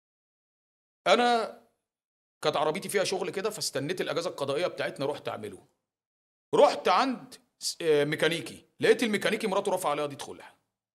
انا كانت عربيتي فيها شغل كده فاستنيت الاجازه القضائيه بتاعتنا رحت اعمله رحت عند س- آه، ميكانيكي لقيت الميكانيكي مراته رافعه عليها قضيه خلع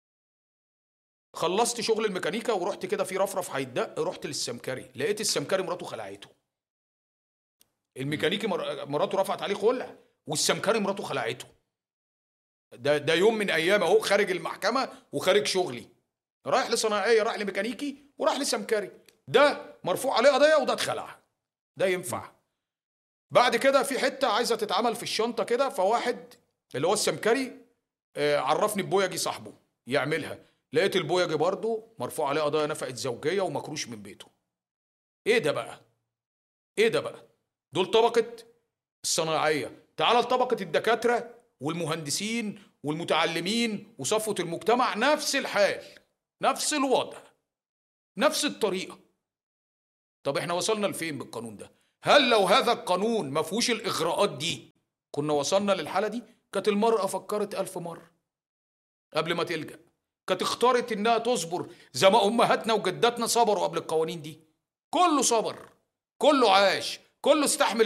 خلصت شغل الميكانيكا ورحت كده في رفرف هيتدق رحت للسمكري لقيت السمكري مراته خلعته الميكانيكي مر- مراته رفعت عليه خلع والسمكري مراته خلعته ده ده يوم من ايام اهو خارج المحكمه وخارج شغلي رايح لصناعيه رايح لميكانيكي وراح لسمكري ده مرفوع عليه قضيه وده اتخلع ده ينفع بعد كده في حته عايزه تتعمل في الشنطه كده فواحد اللي هو السمكري آه، عرفني ببويجي صاحبه يعملها لقيت البويجي برضه مرفوع عليه قضايا نفقه زوجيه ومكروش من بيته ايه ده بقى ايه ده بقى دول طبقه الصناعيه تعال لطبقه الدكاتره والمهندسين والمتعلمين وصفوه المجتمع نفس الحال نفس الوضع نفس الطريقه طب احنا وصلنا لفين بالقانون ده هل لو هذا القانون ما فيهوش الاغراءات دي كنا وصلنا للحاله دي كانت المراه فكرت الف مره قبل ما تلجأ كانت اختارت انها تصبر زي ما امهاتنا وجداتنا صبروا قبل القوانين دي كله صبر كله عاش كله استحمل